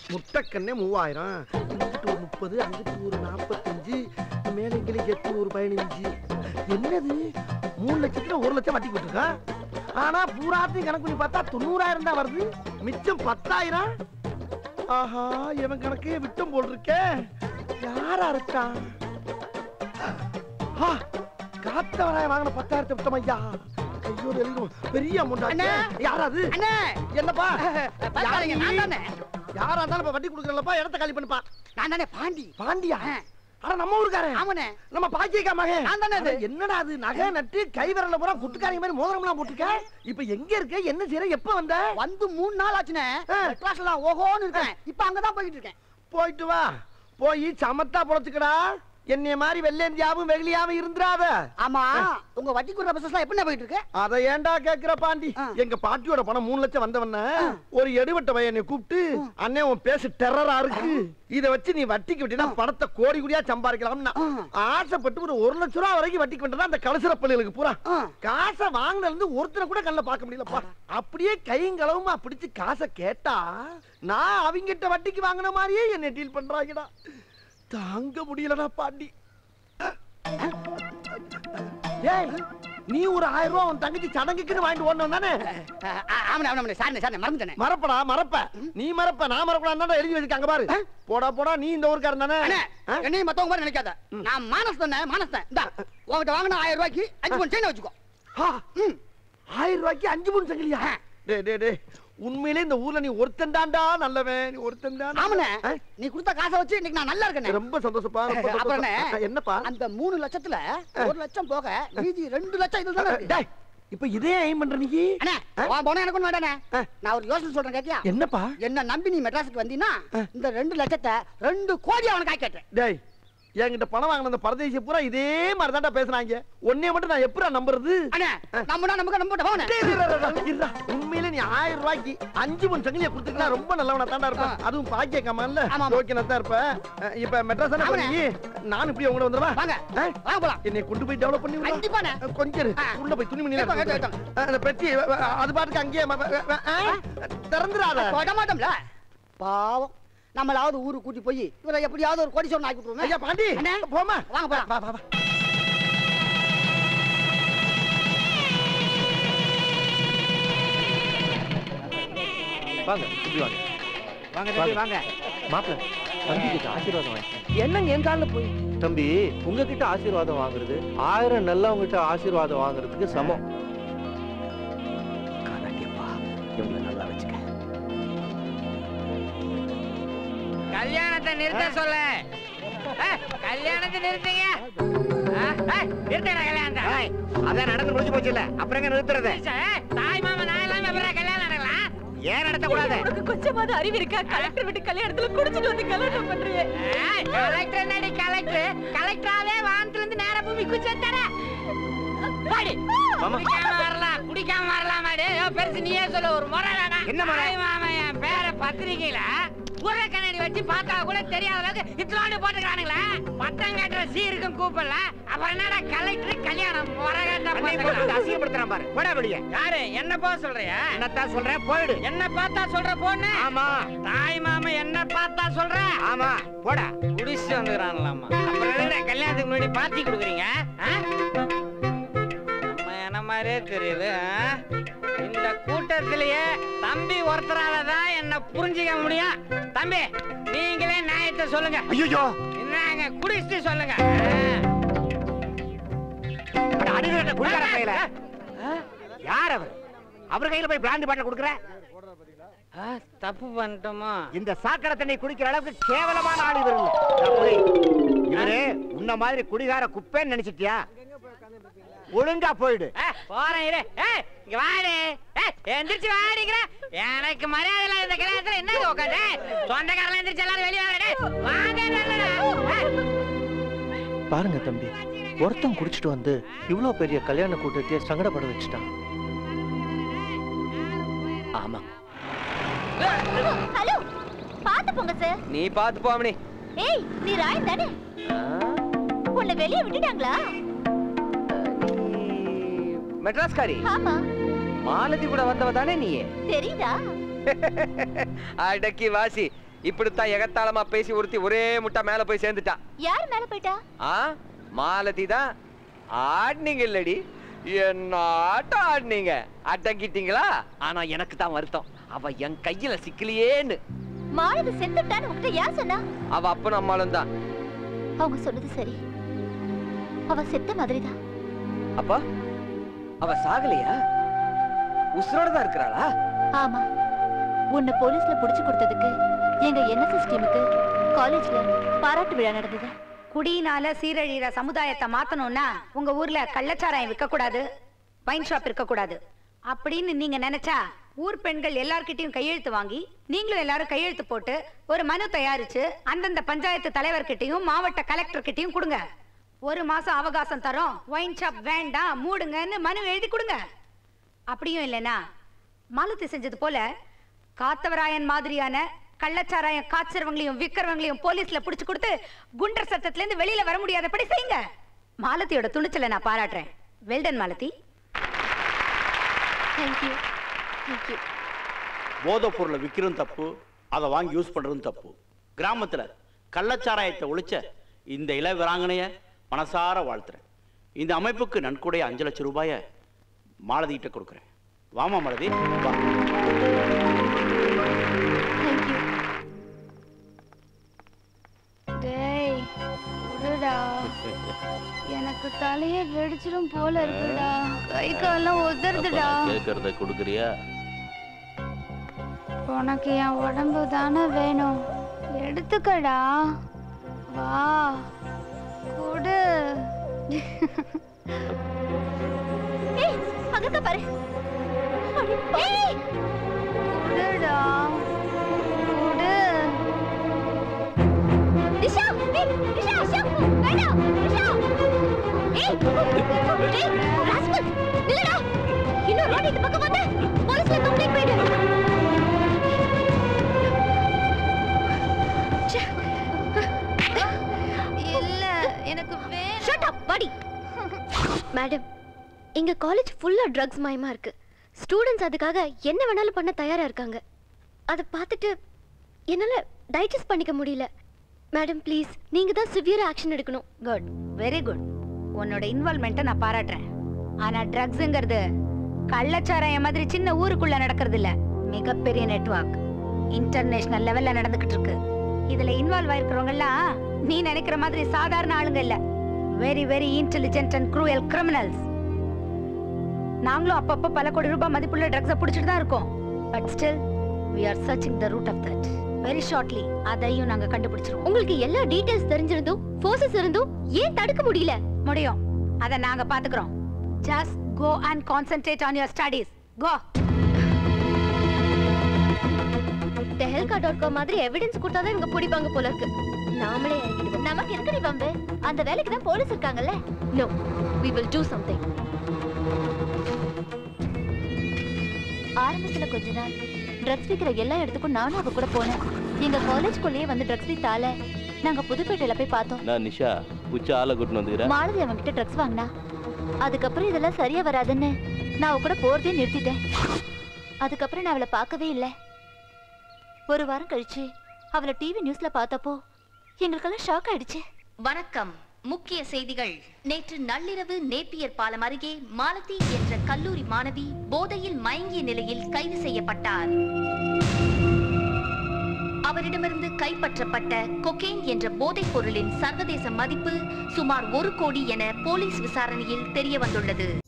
முட்டைக்கண்ணே மூவாயிரம் இங்கிட்டு ஒரு முப்பது அங்கிட்டு ஒரு நாற்பத்தஞ்சு மேலே கிளி எட்டு ஒரு பதினஞ்சு என்னது மூணு லட்சத்துல ஒரு லட்சம் வட்டி கொடுத்துருக்கா ஆனா பூராத்தையும் கணக்கு பண்ணி பார்த்தா தொண்ணூறாயிரம் தான் வருது மிச்சம் பத்தாயிரம் ஆஹா இவன் கணக்கே விட்டம் போல் இருக்கே யாரா இருக்கா ஆ, காத்தவராய வாங்கின பத்தாயிரத்தை விட்டோம் ஐயா ஐயோ தெரியும் பெரிய அமௌண்ட் அண்ணே. யாராது அண்ணே என்னப்பா பாருங்க நான் தானே யாரா இருந்தாலும் இப்ப வட்டி கொடுக்குறல்லப்பா இடத்த காலி பண்ணுப்பா நான் தானே பாண்டி பாண்டியா ஆ. ஆனா நம்ம ஊருக்காரன் ஆமாண்ணே நம்ம பாக்கியக்கா மகன் நான் தானே அது. அட, என்னடா அது நகை நட்டு கை விரல்ல பூரா குட்டுக்காரங்க மாதிரி மோதிரம்லாம் போட்டுக்க இப்ப எங்க இருக்க என்ன செய்யற எப்ப வந்த வந்து மூணு நாள் ஆச்சுனே ஆ. கிளாஸ்ல ஓஹோன்னு இருக்கேன் இப்ப அங்கதான் போயிட்டு இருக்கேன் போயிட்டு வா போய் சமத்தா பொழைச்சுக்கடா என்னைய மாதிரி வெள்ளேந்தியாவும் வெகுளியாவும் இருந்துராத ஆமா உங்க வட்டி கொடுற பிசினஸ் எப்படி போயிட்டு இருக்கு அத ஏன்டா கேக்குற பாண்டி ஆ. எங்க பாட்டியோட பணம் மூணு லட்சம் வந்தவன ஒரு எடுவட்ட பையனை கூப்பிட்டு அண்ணே உன் பேசு டெரரா இருக்கு இத வச்சு நீ வட்டிக்கு விட்டீங்கன்னா பணத்தை கோடி கோடியா சம்பாதிக்கலாம்னா ஆ. ஆசைப்பட்டு ஒரு ஒரு லட்சம் ரூபா வரைக்கும் வட்டிக்கு விட்டா அந்த கலசர பள்ளிகளுக்கு பூரா ஆ. காசை வாங்கினதுல இருந்து ஒருத்தரை கூட கண்ணுல பார்க்க முடியலப்பா அப்படியே கைங்களவுமா பிடிச்சு காசை கேட்டா நான் அவங்கிட்ட வட்டிக்கு வாங்கின மாதிரியே என்னை டீல் பண்றாங்கடா தாங்க முடியலடா பாண்டி ஏய் நீ ஒரு ஆயிரம் ரூபாய் உன் தங்கச்சி சடங்குக்குன்னு வாங்கிட்டு ஓடணும் தானே ஆமாண்ணே ஆமாண்ணே சாரிண்ணே சாரிண்ணே மறந்துட்டேனே மறப்படா மறப்ப நீ மறப்ப நான் மறப்படா எழுதி வச்சிருக்க பாரு போடா போடா நீ இந்த ஊருக்காரன் தானே அண்ணே ஆ? என்னையும் மத்தவங்க மாதிரி நினைக்காத நான் மானஸ் தானே மானஸ் தான் இந்தா உங்ககிட்ட வாங்கின ஆயிரம் ரூபாய்க்கு அஞ்சு பவுன் செயின் வச்சுக்கோ ஆ, ம் ஆயிரம் ரூபாய்க்கு அஞ்சு மூணு சங்கிலியா டே டே டே உண்மையிலே இந்த ஊர்ல நீ ஒருத்தன் தான்டா நல்லவன் நீ ஒருத்தன் தான் ஆமாண்ணே நீ கொடுத்த காசை வச்சு இன்னைக்கு நான் நல்லா இருக்கேனே ரொம்ப சந்தோஷப்பா ரொம்ப அப்புறம் சந்தோஷம். என்ன? என்னப்பா அந்த மூணு லட்சத்துல ஒரு லட்சம் போக மீதி ரெண்டு லட்சம் இதுல தானே இருக்கு டேய் இப்ப இதே ஐம் பண்ற நீ அண்ணே ஆ? உன் போன எனக்கு ஒண்ணு வேண்டானே ஆ. நான் ஒரு யோசனை சொல்றேன் கேட்டியா என்னப்பா என்ன நம்பி நீ மெட்ராஸுக்கு வந்தீன்னா இந்த ரெண்டு லட்சத்தை ரெண்டு கோடி அவனுக்கு ஆக்கிட்டேன் டேய் என்கிட்ட பணம் வாங்கின அந்த பரதேசி பூரா இதே மாதிரி தான்டா பேசுறாங்க உன்னைய மட்டும் நான் எப்படா நம்புறது அண்ணே நம்மனா நமக்கு நம்ப போன டேய், டேய், டேய், டேய், டேய், இருடா. உண்மையிலே நீ ஆயிரம் ரூபாய்க்கு அஞ்சு மணி சங்கிலியை கொடுத்துக்கலாம் ரொம்ப நல்லவனா தாண்டா இருப்பேன் ஆ. அதுவும் பாக்கிய கமான்ல ஆமா, ஆமா. ஓகே தான் இருப்ப அஹ், இப்ப மெட்ராஸ் தானே ஆமாண்ணே. போறீங்க நான் இப்படி உங்களை வந்துடுவா வாங்க வாங்க போலாம் என்னை கொண்டு போய் டெவலப் பண்ணி விடுடா. கண்டிப்பாண்ணே. அஹ், கொஞ்சம் இரு. ஆ. உள்ள போய் துணி மணி எடுத்தோம், எடுத்தோம், அந்த பெட்டி அஹ், அஹ், அது பாட்டுக்கு அங்கேயே ம- அஹ், அஹ், அஹ், திறந்துடாத தொட மாட்டோம்ல பாவம் நம்மளாவது ஊருக்கு கூட்டி போய் இவரை எப்படியாவது ஒரு கோடி சொன்ன ஆக்கி விட்டுருவோமே ஐயா பாண்டி அண்ணே. போமா வாங்க போலாம். வா வா வா வாங்க இப்படி வாங்க வாங்க தம்பி வாங்க மாப்பிள்ள தம்பி கிட்ட ஆசீர்வாதம் வாங்க என்னங்க என் காலில் போய் தம்பி உங்ககிட்ட ஆசீர்வாதம் வாங்குறது ஆயிரம் நல்லவங்க கிட்ட ஆசீர்வாதம் வாங்குறதுக்கு சமம் காலாட்டியப்பா இவங்களை நல்லா வச்சுக்க கல்யாணத்தை நிறுத்த சொல்ல கல்யாணத்தை நிறுத்துங்க நிறுத்தடா கல்யாணத்தை அதான் நடந்து முடிஞ்சு போச்சு இல்ல அப்புறம் எங்க நிறுத்துறது ஏய், தாய் மாமா நான் இல்லாம அப்புறம் கல்யாணம் நடக்கலாம் ஏன் நடத்தக்கூடாது உனக்கு கொஞ்சமாவது அறிவு இருக்கா கலெக்டர் விட்டு கல்யாணத்துல குடிச்சிட்டு வந்து கல்யாணம் பண்றியே ஏய், கலெக்டர் என்னடி கலெக்டர் கலெக்டராவே வானத்துல இருந்து நேரா பூமி குச்சி வந்தாரா வாடி குடிக்காம வரலாம் குடிக்காம வரலாம் மாடி பெருசு நீயே சொல்ல ஒரு முறை வேணாம் என்ன முறை? தாய் மாமா என் பேர பத்திரிக்கையில உர கண்ணாடி வச்சு பார்த்தா கூட தெரியாத அளவுக்கு இத்தனோண்டு போட்டுக்கிறானுங்களே பட்டம் கட்டுற சீருக்கும் கூப்பிடல அப்புறம் என்னடா கலெக்டர் கல்யாணம் முறை அன்னைக்கு போட்டு கேட்ட அசிங்கப்படுத்துறான் பாரு போடா வெளியே யாரு என்ன போக சொல்றியா என்னத்தான் சொல்றேன் போயிடு என்ன பார்த்தா சொல்ற பொண்ணு ஆமா தாய் மாமா என்ன பார்த்தா சொல்ற ஆமா போடா குடிச்சு வந்துக்கிறான்லாமா அப்புறம் என்னடா கல்யாணத்துக்கு முன்னாடி பாத்தி கொடுக்குறீங்க ஆ? நம்ம என்ன மாதிரியே தெரியுது ஆ? இந்த கூட்டத்திலேயே தம்பி ஒருத்தரால தான் என்ன புரிஞ்சுக்க முடியும் தம்பி நீங்களே நியாயத்தை சொல்லுங்க ஐயோ என்னங்க குடிச்சிட்டு சொல்லுங்க அடிக்கிற குடிக்கார கையில யார் அவர் அவர் கையில போய் பிராண்ட் பாட்டில் கொடுக்குற ஆ, தப்பு பண்ணிட்டோமா இந்த சாக்கடை தண்ணி குடிக்கிற அளவுக்கு கேவலமான ஆள் இவர் இல்ல. நான் போய், இவரு உன்ன மாதிரி குடிகார குப்பைன்னு நினைச்சிட்டியா ஒழுங்கா போயிடு ஏய், போறேன் இரு ஏய் இங்க வாடி ஏய் எந்திரிச்சு வாடிங்கிற எனக்கு மரியாதை இல்லாத இந்த கல்யாணத்துல என்ன உட்காந்து சொந்தக்காரலாம் எந்திரிச்சு எல்லாரும் வெளியே வாங்க வாங்க நல்லடா. ஏய், பாருங்க தம்பி ஒருத்தன் குடிச்சிட்டு வந்து இவ்வளோ பெரிய கல்யாண கூட்டத்தையே சங்கடப்பட வச்சுட்டான் ஆமா ஹலோ பாத்து போங்க சார் நீ பாத்து போமணி ஏய் நீ ராய் தானே உன்னை வெளியே விட்டுட்டாங்களா மெட்ராஸ்காரி ஆமா மாலதி கூட வந்தவ தானே நீ தெரியுதா அடக்கி வாசி இப்படித்தான் எகத்தாளமா பேசி ஒருத்தி ஒரே முட்டா மேல போய் சேர்ந்துட்டா யார் மேல போயிட்டா ஆ மாலதி தான் ஆடினீங்க இல்லடி என்ன ஆட்டம் ஆடினீங்க அடங்கிட்டீங்களா ஆனா எனக்கு தான் வருத்தம் அவ என் கையில சிக்கலையேன்னு மாலதி செத்துட்டான்னு உங்ககிட்ட யார் சொன்னா அவ அப்பனும் அம்மாளும் தான் அவங்க சொன்னது சரி அவ செத்த மாதிரிதான் அப்பா அவ சாகலையா உசுரோட தான் இருக்கிறாளா ஆமா உன்னை போலீஸ்ல புடிச்சு கொடுத்ததுக்கு எங்க என்எஸ்எஸ் டீமுக்கு காலேஜ்ல பாராட்டு விழா நடந்தது குடியினால சீரழிகிற சமுதாயத்தை மாத்தணும்னா உங்க ஊர்ல கள்ளச்சாராயம் விற்க கூடாது வைன் ஷாப் இருக்க கூடாது அப்படின்னு நீங்க நினைச்சா ஊர் பெண்கள் எல்லார்கிட்டயும் கையெழுத்து வாங்கி நீங்களும் எல்லாரும் கையெழுத்து போட்டு ஒரு மனு தயாரிச்சு அந்தந்த பஞ்சாயத்து தலைவர்கிட்டயும் மாவட்ட கலெக்டர் கிட்டயும் கொடுங்க ஒரு மாசம் அவகாசம் தரோம் ஒயின் ஷாப் வேண்டாம் மூடுங்கன்னு மனு எழுதி கொடுங்க அப்படியும் இல்லைனா மாலத்தி செஞ்சது போல காத்தவராயன் மாதிரியான கள்ளச்சாராயம் காய்ச்சறவங்களையும் விக்கிறவங்களையும் போலீஸ்ல புடிச்சு கொடுத்து குண்டர் சத்தத்துல இருந்து வெளியில வர முடியாதபடி செய்யுங்க மாலத்தியோட துணிச்சலை நான் பாராட்டுறேன் வெல்டன் மாலதி தேங்க்யூ தேங்க்யூ போதைப் பொருளை விற்கிறதும் தப்பு அதை வாங்கி யூஸ் பண்ணுறதும் தப்பு கிராமத்தில் கள்ளச்சாராயத்தை ஒழிச்ச இந்த இள வீராங்கனைய மனசார வாழ்த்துறேன் இந்த அமைப்புக்கு நன்கொடை அஞ்சு லட்சம் ரூபாயை மாலதிகிட்ட கொடுக்குறேன் வாமா மாலதி வா தேங்க்யூ டேய் விடுடா எனக்கு தலையே வெடிச்சிடும் போல இருக்குடா கை காலெல்லாம் உதறுதுடா கேட்கறத கொடுக்குறியா உனக்கு என் உடம்பு தானே வேணும் எடுத்துக்கடா வா கொடு ஏய் அங்க இருக்க பாரு அடி ஏய் கொடுடா கொடு நிஷா ஏய் நிஷா நிஷா வேண்டாம் நிஷா ஏய் ஏய் ராஸ்கல் நில்லுடா இன்னொரு வாட்டி இந்த பக்கம் வந்த போலீஸ்ல கம்ப்ளைண்ட் பண்ணிடு ச்சே. இல்ல எனக்கு வேணும் ஷட் அப் பாடி மேடம் எங்க காலேஜ் ஃபுல்லா ட்ரக்ஸ் மயமா இருக்கு ஸ்டூடெண்ட்ஸ் அதுக்காக என்ன வேணாலும் பண்ண தயாரா இருக்காங்க அதை பார்த்துட்டு என்னால டைஜஸ்ட் பண்ணிக்க முடியல மேடம் ப்ளீஸ் நீங்க தான் சிவியர் ஆக்ஷன் எடுக்கணும் குட் வெரி குட் உன்னோட இன்வால்மெண்ட்டை நான் பாராட்டுறேன் ஆனா ட்ரக்ஸுங்கிறது கள்ளச்சாராயம் மாதிரி சின்ன ஊருக்குள்ள நடக்கிறது இல்ல மிகப்பெரிய நெட்வொர்க் இன்டர்நேஷனல் லெவல்ல நடந்துகிட்டு இருக்கு இதுல இன்வால்வ் ஆயிருக்கிறவங்க எல்லாம் நீ நினைக்கிற மாதிரி சாதாரண ஆளுங்க இல்ல very very intelligent and cruel criminals நாங்களும் அப்பப்போ பல கோடி ரூபாய் மதிப்புள்ள ட்ரக்ஸை பிடிச்சிட்டு தான் இருக்கோம் but still we are searching the root of that very shortly அதையும் நாங்க கண்டுபிடிச்சிருவோம் உங்களுக்கு எல்லா டீடைல்ஸ் தெரிஞ்சிருந்தும் ஃபோர்ஸஸ் இருந்தும் ஏன் தடுக்க முடியல முடியும் அத நாங்க பாத்துக்கிறோம் just go and concentrate on your studies go Tehelka dot com மாதிரி எவிடன்ஸ் கொடுத்தாதான் இவங்க பிடிப்பாங்க போல இருக்கு நாமளே இறங்கிடுவோம் நமக்கு எதுக்கடி பம்பு அந்த வேலைக்கு தான் போலீஸ் இருக்காங்கல்ல no we will do something ஆரம்பத்துல கொஞ்ச நாள் ட்ரக்ஸ் விக்கிற எல்லா இடத்துக்கும் நானும் அவ கூட போனேன் எங்க காலேஜ்குள்ளேயே வந்து ட்ரக்ஸ் வித்தால நாங்க புதுப்பேட்டையில போய் பார்த்தோம் நான் நிஷா உச்ச ஆளை கூட்டின்னு வந்துக்கிறேன் மாலதி அவன் கிட்ட ட்ரக்ஸ் வாங்கினா அதுக்கப்புறம் இதெல்லாம் சரியா வராதுன்னு நான் அவ கூட போறதே நிறுத்திட்டேன் அதுக்கப்புறம் நான் அவளை பார்க்கவே இல்லை ஒரு வாரம் கழிச்சு அவளை டிவி நியூஸ்ல பார்த்தப்போ எங்களுக்கெல்லாம் ஷாக் ஆயிடுச்சு வணக்கம் முக்கிய செய்திகள் நேற்று நள்ளிரவு நேப்பியர் பாலம் அருகே மாலதி என்ற கல்லூரி மாணவி போதையில் மயங்கிய நிலையில் கைது செய்யப்பட்டார் அவரிடமிருந்து கைப்பற்றப்பட்ட கொகேன் என்ற போதைப் பொருளின் சர்வதேச மதிப்பு சுமார் ஒரு கோடி என போலீஸ் விசாரணையில் தெரிய வந்துள்ளது